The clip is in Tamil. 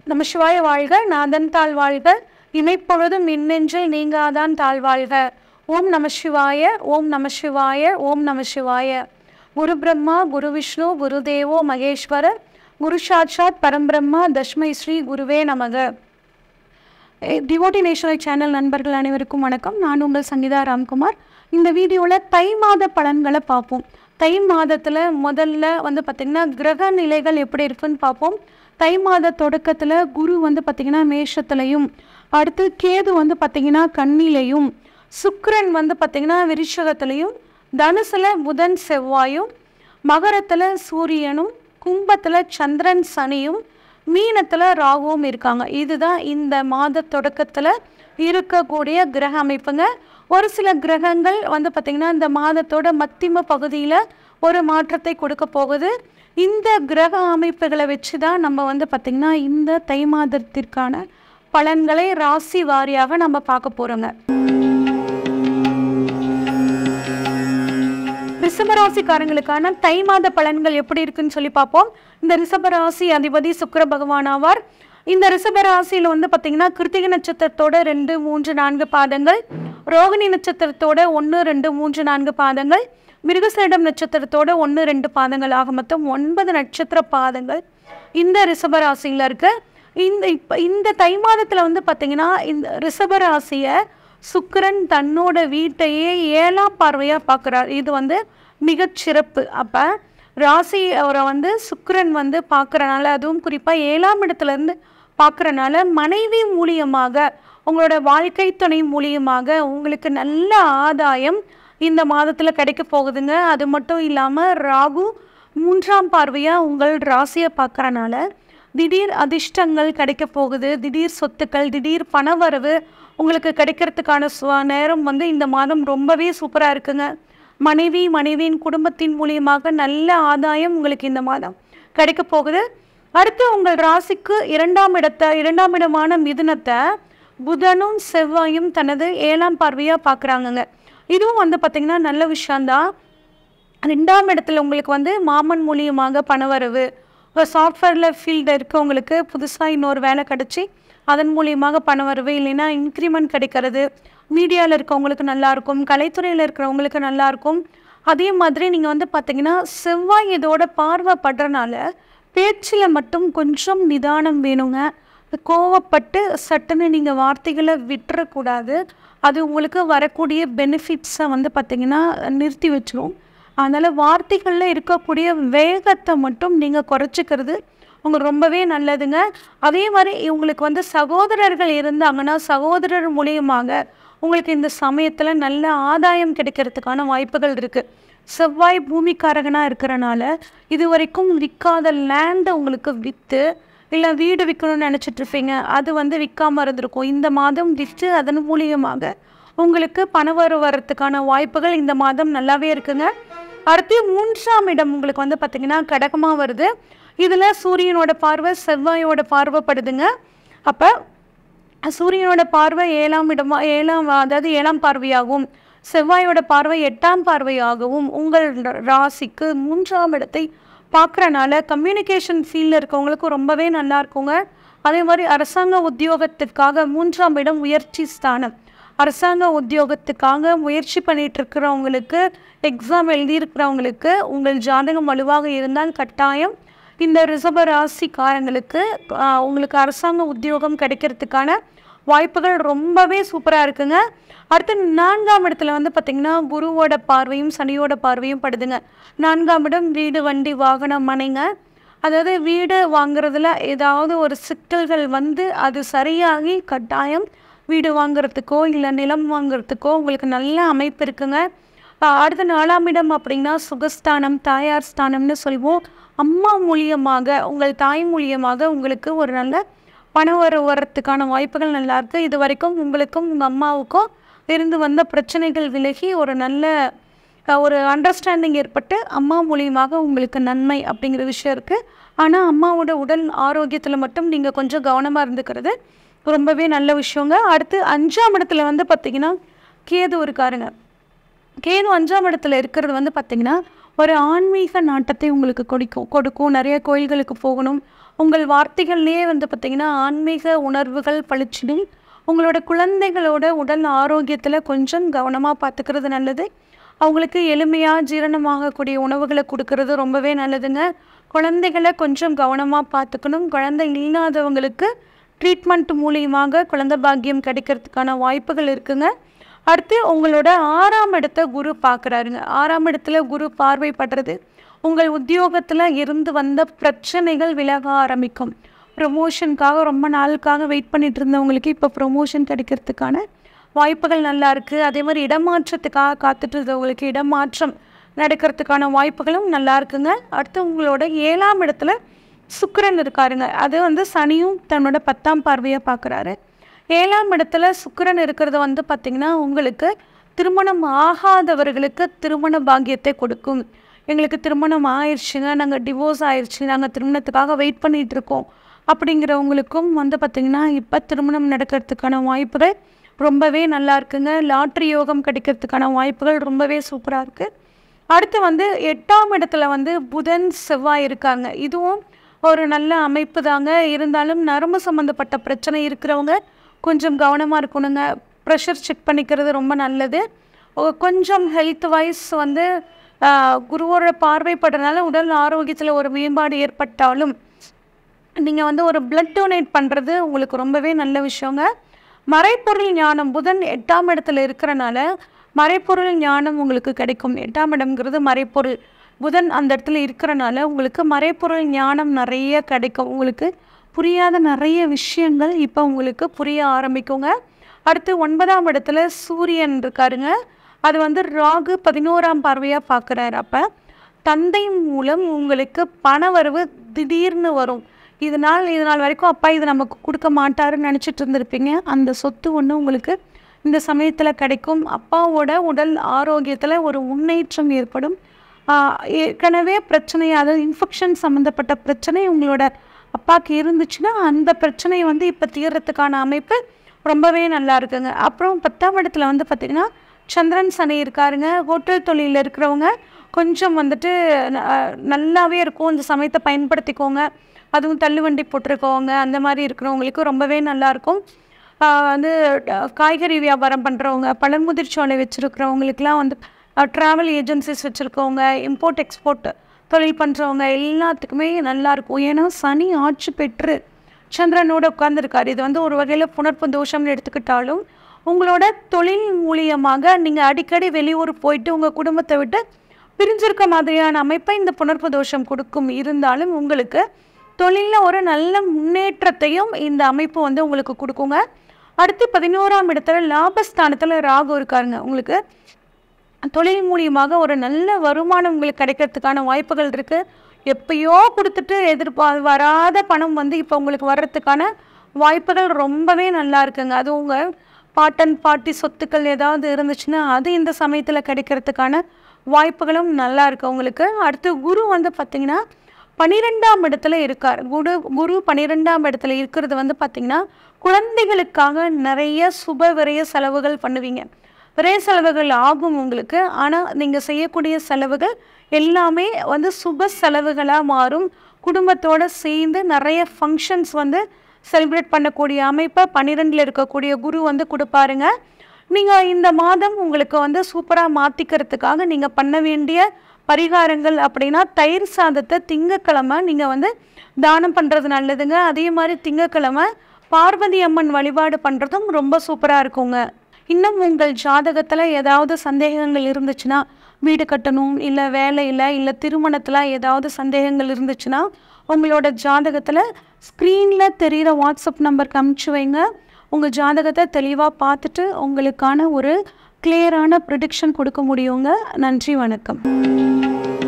நம சிவாய வாழ்க நாதன் தாழ் வாழ்க இமைப்பொழுதும் மின்னெஞ்சில் நீங்காதான் தாழ் வாழ்க ஓம் நம சிவாய ஓம் நம சிவாய ஓம் நம சிவாய குரு பிரம்மா குரு விஷ்ணு குரு தேவோ மகேஸ்வரர் குரு சாட்சாத் பரம்பிரம்மா தஷ்மை ஸ்ரீ குருவே நமக டிவோட்டி நேஷனல் சேனல் நண்பர்கள் அனைவருக்கும் வணக்கம் நான் உங்கள் சங்கீதா ராம்குமார் இந்த வீடியோவில் தை மாத பலன்களை பார்ப்போம் தை மாதத்தில் முதல்ல வந்து பார்த்திங்கன்னா கிரக நிலைகள் எப்படி இருக்குன்னு பார்ப்போம் தை மாத தொடக்கத்தில் குரு வந்து பார்த்திங்கன்னா மேஷத்துலையும் அடுத்து கேது வந்து பார்த்திங்கன்னா கண்ணிலையும் சுக்கிரன் வந்து பார்த்திங்கன்னா விருஷகத்துலையும் தனுசில் புதன் செவ்வாயும் மகரத்தில் சூரியனும் கும்பத்தில் சந்திரன் சனியும் மீனத்தில் ராகுவும் இருக்காங்க இதுதான் இந்த மாத தொடக்கத்தில் இருக்கக்கூடிய கிரக அமைப்புங்க ஒரு சில கிரகங்கள் வந்து பார்த்திங்கன்னா இந்த மாதத்தோட மத்திம பகுதியில் ஒரு மாற்றத்தை கொடுக்க போகுது இந்த கிரக அமைப்புகளை வச்சு தான் நம்ம வந்து பார்த்திங்கன்னா இந்த தை மாதத்திற்கான பலன்களை ராசி வாரியாக நம்ம பார்க்க போகிறோங்க ரிஷபராசிக்காரங்களுக்கான தை மாத பலன்கள் எப்படி இருக்குன்னு சொல்லி பார்ப்போம் இந்த ரிஷபராசி அதிபதி சுக்கிர பகவான் ஆவார் இந்த ரிஷபராசியில் வந்து பார்த்தீங்கன்னா கிருத்திகை நட்சத்திரத்தோட ரெண்டு மூன்று நான்கு பாதங்கள் ரோகிணி நட்சத்திரத்தோட ஒன்று ரெண்டு மூன்று நான்கு பாதங்கள் மிருகசேடம் நட்சத்திரத்தோட ஒன்று ரெண்டு பாதங்கள் ஆக மொத்தம் ஒன்பது நட்சத்திர பாதங்கள் இந்த ரிஷபராசியில் இருக்கு இந்த இப்போ இந்த தை மாதத்தில் வந்து பார்த்தீங்கன்னா இந்த ரிஷபராசியை சுக்கிரன் தன்னோட வீட்டையே ஏழாம் பார்வையாக பார்க்குறார் இது வந்து மிகச்சிறப்பு அப்போ ராசி அவரை வந்து சுக்கிரன் வந்து பார்க்குறனால அதுவும் குறிப்பாக ஏழாம் இடத்துலேருந்து பார்க்குறனால மனைவி மூலியமாக உங்களோட வாழ்க்கை துணை மூலியமாக உங்களுக்கு நல்ல ஆதாயம் இந்த மாதத்தில் கிடைக்க போகுதுங்க அது மட்டும் இல்லாமல் ராகு மூன்றாம் பார்வையாக உங்கள் ராசியை பார்க்குறனால திடீர் அதிர்ஷ்டங்கள் கிடைக்க போகுது திடீர் சொத்துக்கள் திடீர் பணவரவு உங்களுக்கு கிடைக்கிறதுக்கான சு- நேரம் வந்து இந்த மாதம் ரொம்பவே சூப்பராக இருக்குங்க மனைவி மனைவியின் குடும்பத்தின் மூலியமாக நல்ல ஆதாயம் உங்களுக்கு இந்த மாதம் கிடைக்க போகுது அடுத்து உங்கள் ராசிக்கு இரண்டாம் இடத்தை இரண்டாம் இடமான மிதுனத்தை புதனும் செவ்வாயும் தனது ஏழாம் பார்வையாக பார்க்குறாங்கங்க இதுவும் வந்து பார்த்திங்கன்னா நல்ல விஷயந்தான் ரெண்டாம் இடத்துல உங்களுக்கு வந்து மாமன் மூலியமாக பணவரவு ஒரு சாஃப்ட்வேரில் ஃபீல்டு இருக்கவங்களுக்கு புதுசாக இன்னொரு வேலை கிடச்சி அதன் மூலியமாக பணவரவு இல்லைன்னா இன்க்ரிமெண்ட் கிடைக்கிறது மீடியாவில் இருக்கவங்களுக்கு நல்லாயிருக்கும் கலைத்துறையில் இருக்கிறவங்களுக்கு நல்லாயிருக்கும் அதே மாதிரி நீங்கள் வந்து பார்த்தீங்கன்னா செவ்வாய் இதோட பார்வை படுறனால பேச்சில் மட்டும் கொஞ்சம் நிதானம் வேணுங்க கோவப்பட்டு சட்டுன்னு நீங்கள் வார்த்தைகளை விட்டுறக்கூடாது அது உங்களுக்கு வரக்கூடிய பெனிஃபிட்ஸை வந்து பார்த்தீங்கன்னா நிறுத்தி வச்சிரும் அதனால் வார்த்தைகளில் இருக்கக்கூடிய வேகத்தை மட்டும் நீங்கள் குறைச்சிக்கிறது உங்களுக்கு ரொம்பவே நல்லதுங்க அதே மாதிரி உங்களுக்கு வந்து சகோதரர்கள் இருந்தாங்கன்னா சகோதரர் மூலியமாக உங்களுக்கு இந்த சமயத்தில் நல்ல ஆதாயம் கிடைக்கிறதுக்கான வாய்ப்புகள் இருக்குது செவ்வாய் பூமிக்காரகனாக இருக்கிறனால இது வரைக்கும் விற்காத லேண்டை உங்களுக்கு விற்று இல்லை வீடு விற்கணும்னு நினச்சிட்டு இருப்பீங்க அது வந்து விற்காம இருந்திருக்கும் இந்த மாதம் விற்று அதன் மூலியமாக உங்களுக்கு பணவரவு வரத்துக்கான வாய்ப்புகள் இந்த மாதம் நல்லாவே இருக்குங்க அடுத்து மூன்றாம் இடம் உங்களுக்கு வந்து பார்த்திங்கன்னா கடகமாக வருது இதில் சூரியனோட பார்வை செவ்வாயோட பார்வைப்படுதுங்க அப்போ சூரியனோட பார்வை ஏழாம் இடமா ஏழாம் அதாவது ஏழாம் பார்வையாகவும் செவ்வாயோட பார்வை எட்டாம் பார்வையாகவும் உங்கள் ர- ராசிக்கு மூன்றாம் இடத்தை பார்க்குறனால கம்யூனிகேஷன் ஃபீல்டில் இருக்கவங்களுக்கு ரொம்பவே நல்லா இருக்குங்க அதே மாதிரி அரசாங்க உத்தியோகத்திற்காக மூன்றாம் இடம் உயர்ச்சி ஸ்தானம் அரசாங்க உத்தியோகத்துக்காக முயற்சி பண்ணிட்டு இருக்கிறவங்களுக்கு எக்ஸாம் எழுதியிருக்கிறவங்களுக்கு உங்கள் ஜாதகம் வலுவாக இருந்தால் கட்டாயம் இந்த ரிஷப ராசிக்காரங்களுக்கு ஆஹ், உங்களுக்கு அரசாங்க உத்தியோகம் கிடைக்கிறதுக்கான வாய்ப்புகள் ரொம்பவே சூப்பராக இருக்குங்க அடுத்து நான்காம் இடத்துல வந்து பார்த்திங்கன்னா குருவோட பார்வையும் சனியோட பார்வையும் படுதுங்க நான்காம் இடம் வீடு வண்டி வாகனம் மனைங்க அதாவது வீடு வாங்குறதுல ஏதாவது ஒரு சிக்கல்கள் வந்து அது சரியாகி கட்டாயம் வீடு வாங்குறதுக்கோ இல்லை நிலம் வாங்குறதுக்கோ உங்களுக்கு நல்ல அமைப்பு இருக்குங்க ஆஹ் அடுத்த நாலாம் இடம் அப்படின்னா சுகஸ்தானம் தாயார் ஸ்தானம்னு சொல்லுவோம் அம்மா மூலியமாக உங்கள் தாய் மூலியமாக உங்களுக்கு ஒரு நல்ல பணம் வர வரத்துக்கான வாய்ப்புகள் நல்லா இருக்கு இது வரைக்கும் உங்களுக்கும் உங்கள் அம்மாவுக்கும் இருந்து வந்த பிரச்சனைகள் விலகி ஒரு நல்ல அஹ், ஒரு அண்டர்ஸ்டாண்டிங் ஏற்பட்டு அம்மா மூலியமாக உங்களுக்கு நன்மை அப்படிங்கிற விஷயம் இருக்குது ஆனால் அம்மாவோட உடல் ஆரோக்கியத்தில் மட்டும் நீங்கள் கொஞ்சம் கவனமாக இருந்துக்கிறது ரொம்பவே நல்ல விஷயங்க அடுத்து அஞ்சாம் இடத்துல வந்து பார்த்திங்கன்னா கேது இருக்காருங்க கேது அஞ்சாம் இடத்துல இருக்கிறது வந்து பார்த்திங்கன்னா ஒரு ஆன்மீக நாட்டத்தை உங்களுக்கு கொடுக்கும் கொடுக்கும் நிறைய கோயில்களுக்கு போகணும் உங்கள் வார்த்தைகள்லேயே வந்து பார்த்திங்கன்னா ஆன்மீக உணர்வுகள் பளிச்சிடும் உங்களோட குழந்தைகளோட உடல் ஆரோக்கியத்தில் கொஞ்சம் கவனமாக பார்த்துக்கிறது நல்லது அவங்களுக்கு எளிமையாக ஜீரணமாகக்கூடிய உணவுகளை கொடுக்கறது ரொம்பவே நல்லதுங்க குழந்தைகளை கொஞ்சம் கவனமாக பார்த்துக்கணும் குழந்தை இல்லாதவங்களுக்கு ட்ரீட்மெண்ட் மூலியமாக குழந்தை பாக்கியம் கிடைக்கிறதுக்கான வாய்ப்புகள் இருக்குங்க அடுத்து உங்களோட ஆறாம் இடத்த குரு பார்க்குறாருங்க ஆறாம் இடத்துல குரு பார்வைப்படுறது உங்கள் உத்தியோகத்தில் இருந்து வந்த பிரச்சனைகள் விலக ஆரம்பிக்கும் ப்ரொமோஷனுக்காக ரொம்ப நாளுக்காக வெயிட் பண்ணிட்டு இருந்தவங்களுக்கு இப்போ ப்ரொமோஷன் கிடைக்கிறதுக்கான வாய்ப்புகள் நல்லா இருக்குது அதே மாதிரி இடமாற்றத்துக்காக காத்துட்டு இருந்தவங்களுக்கு இடமாற்றம் நடக்கிறதுக்கான வாய்ப்புகளும் நல்லா இருக்குங்க அடுத்து உங்களோட ஏழாம் இடத்துல சுக்கிரன் இருக்காருங்க அது வந்து சனியும் தன்னோட பத்தாம் பார்வையை பார்க்குறாரு ஏழாம் இடத்துல சுக்கிரன் இருக்கிறது வந்து பார்த்திங்கன்னா உங்களுக்கு திருமணம் ஆகாதவர்களுக்கு திருமண பாக்கியத்தை கொடுக்கும் எங்களுக்கு திருமணம் ஆயிடுச்சுங்க நாங்கள் டிவோர்ஸ் ஆயிடுச்சு நாங்கள் திருமணத்துக்காக வெயிட் பண்ணிகிட்டு இருக்கோம் அப்படிங்கிறவங்களுக்கும் வந்து பார்த்திங்கன்னா இப்போ திருமணம் நடக்கிறதுக்கான வாய்ப்புகள் ரொம்பவே நல்லா இருக்குங்க லாட்ரி யோகம் கிடைக்கிறதுக்கான வாய்ப்புகள் ரொம்பவே சூப்பராக இருக்குது அடுத்து வந்து எட்டாம் இடத்துல வந்து புதன் செவ்வாய் இருக்காங்க இதுவும் ஒரு நல்ல அமைப்பு தாங்க இருந்தாலும் நரம்பு சம்மந்தப்பட்ட பிரச்சனை இருக்கிறவங்க கொஞ்சம் கவனமாக இருக்கணுங்க ப்ரெஷர் செக் பண்ணிக்கிறது ரொம்ப நல்லது ஒ- கொஞ்சம் ஹெல்த் வைஸ் வந்து ஆஹ், குருவோட பார்வைப்படுறதுனால உடல் ஆரோக்கியத்தில் ஒரு மேம்பாடு ஏற்பட்டாலும் நீங்கள் வந்து ஒரு பிளட் டொனேட் பண்ணுறது உங்களுக்கு ரொம்பவே நல்ல விஷயங்க மறைப்பொருள் ஞானம் புதன் எட்டாம் இடத்துல இருக்கிறனால மறைப்பொருள் ஞானம் உங்களுக்கு கிடைக்கும் எட்டாம் இடம்ங்கிறது மறைப்பொருள் புதன் அந்த இடத்துல இருக்கிறனால உங்களுக்கு மறைப்பொருள் ஞானம் நிறைய கிடைக்கும் உங்களுக்கு புரியாத நிறைய விஷயங்கள் இப்போ உங்களுக்கு புரிய ஆரம்பிக்குங்க அடுத்து ஒன்பதாம் இடத்துல சூரியன் இருக்காருங்க அது வந்து ராகு பதினோராம் பார்வையாக பார்க்குறாரு அப்போ தந்தை மூலம் உங்களுக்கு பணவரவு திடீர்னு வரும் இதனால் இது நாள் வரைக்கும் அப்பா இது நமக்கு கொடுக்க மாட்டாருன்னு நினச்சிட்டு இருந்திருப்பீங்க அந்த சொத்து ஒன்று உங்களுக்கு இந்த சமயத்தில் கிடைக்கும் அப்பாவோட உடல் ஆரோக்கியத்தில் ஒரு முன்னேற்றம் ஏற்படும் ஆஹ் ஏற்கனவே பிரச்சனை அதாவது இன்ஃபெக்ஷன் சம்மந்தப்பட்ட பிரச்சனை உங்களோட அப்பாவுக்கு இருந்துச்சுன்னா அந்த பிரச்சனை வந்து இப்போ தீர்றதுக்கான அமைப்பு ரொம்பவே நல்லா இருக்குங்க அப்புறம் பத்தாம் இடத்துல வந்து பார்த்திங்கன்னா சந்திரன் சனி இருக்காருங்க ஹோட்டல் தொழிலில் இருக்கிறவங்க கொஞ்சம் வந்துட்டு அஹ், நல்லாவே இருக்கும் இந்த சமயத்தை பயன்படுத்திக்கோங்க அதுவும் தள்ளுவண்டி போட்டிருக்கவங்க அந்த மாதிரி இருக்கிறவங்களுக்கு ரொம்பவே நல்லாயிருக்கும் வந்து அஹ், காய்கறி வியாபாரம் பண்ணுறவங்க பழமுதிர்ச்சோலை வச்சுருக்கிறவங்களுக்குலாம் வந்து ட்ராவல் ஏஜென்சிஸ் வச்சுருக்கவங்க இம்போர்ட் எக்ஸ்போர்ட் தொழில் பண்ணுறவங்க எல்லாத்துக்குமே நல்லா இருக்கும் ஏன்னா சனி ஆட்சி பெற்று சந்திரனோட உட்கார்ந்துருக்காரு இது வந்து ஒரு வகையில் புணர்ப்பு தோஷம்னு எடுத்துக்கிட்டாலும் உங்களோட தொழில் மூலியமாக நீங்கள் அடிக்கடி வெளியூர் போயிட்டு உங்கள் குடும்பத்தை விட்டு பிரிஞ்சிருக்க மாதிரியான அமைப்பை இந்த புணர்ப்பு தோஷம் கொடுக்கும் இருந்தாலும் உங்களுக்கு தொழிலில் ஒரு நல்ல முன்னேற்றத்தையும் இந்த அமைப்பு வந்து உங்களுக்கு கொடுக்குங்க அடுத்து பதினோராம் இடத்துல லாபஸ்தானத்தில் ராகு இருக்காருங்க உங்களுக்கு தொழில் மூலியமாக ஒரு நல்ல வருமானம் உங்களுக்கு கிடைக்கிறதுக்கான வாய்ப்புகள் இருக்குது எப்பயோ கொடுத்துட்டு எதிர்பா வராத பணம் வந்து இப்போ உங்களுக்கு வர்றதுக்கான வாய்ப்புகள் ரொம்பவே நல்லா இருக்குங்க அது உங்கள் பாட்டன் பாட்டி சொத்துக்கள் ஏதாவது இருந்துச்சுன்னா அது இந்த சமயத்தில் கிடைக்கிறதுக்கான வாய்ப்புகளும் நல்லா இருக்கு உங்களுக்கு அடுத்து குரு வந்து பார்த்திங்கன்னா பன்னிரெண்டாம் இடத்துல இருக்கார் குரு குரு பன்னிரெண்டாம் இடத்துல இருக்கிறது வந்து பார்த்திங்கன்னா குழந்தைகளுக்காக நிறைய சுப விரய செலவுகள் பண்ணுவீங்க விரய செலவுகள் ஆகும் உங்களுக்கு ஆனால் நீங்கள் செய்யக்கூடிய செலவுகள் எல்லாமே வந்து சுப செலவுகளாக மாறும் குடும்பத்தோடு சேர்ந்து நிறைய ஃபங்க்ஷன்ஸ் வந்து செலிப்ரேட் பண்ணக்கூடிய அமைப்பை பன்னிரெண்டில் இருக்கக்கூடிய குரு வந்து கொடுப்பாருங்க நீங்கள் இந்த மாதம் உங்களுக்கு வந்து சூப்பராக மாற்றிக்கிறதுக்காக நீங்கள் பண்ண வேண்டிய பரிகாரங்கள் அப்படின்னா தயிர் சாதத்தை திங்கக்கிழமை நீங்கள் வந்து தானம் பண்ணுறது நல்லதுங்க அதே மாதிரி திங்கக்கிழமை பார்வதி அம்மன் வழிபாடு பண்ணுறதும் ரொம்ப சூப்பராக இருக்குங்க இன்னும் உங்கள் ஜாதகத்தில் ஏதாவது சந்தேகங்கள் இருந்துச்சுன்னா வீடு கட்டணும் இல்லை வேலையில் இல்லை திருமணத்தில் ஏதாவது சந்தேகங்கள் இருந்துச்சுன்னா உங்களோட ஜாதகத்தில் ஸ்க்ரீனில் தெரிகிற வாட்ஸ்அப் நம்பருக்கு அனுப்பிச்சு வைங்க உங்கள் ஜாதகத்தை தெளிவாக பார்த்துட்டு உங்களுக்கான ஒரு கிளியரான ப்ரிடிக்ஷன் கொடுக்க முடியுங்க நன்றி வணக்கம்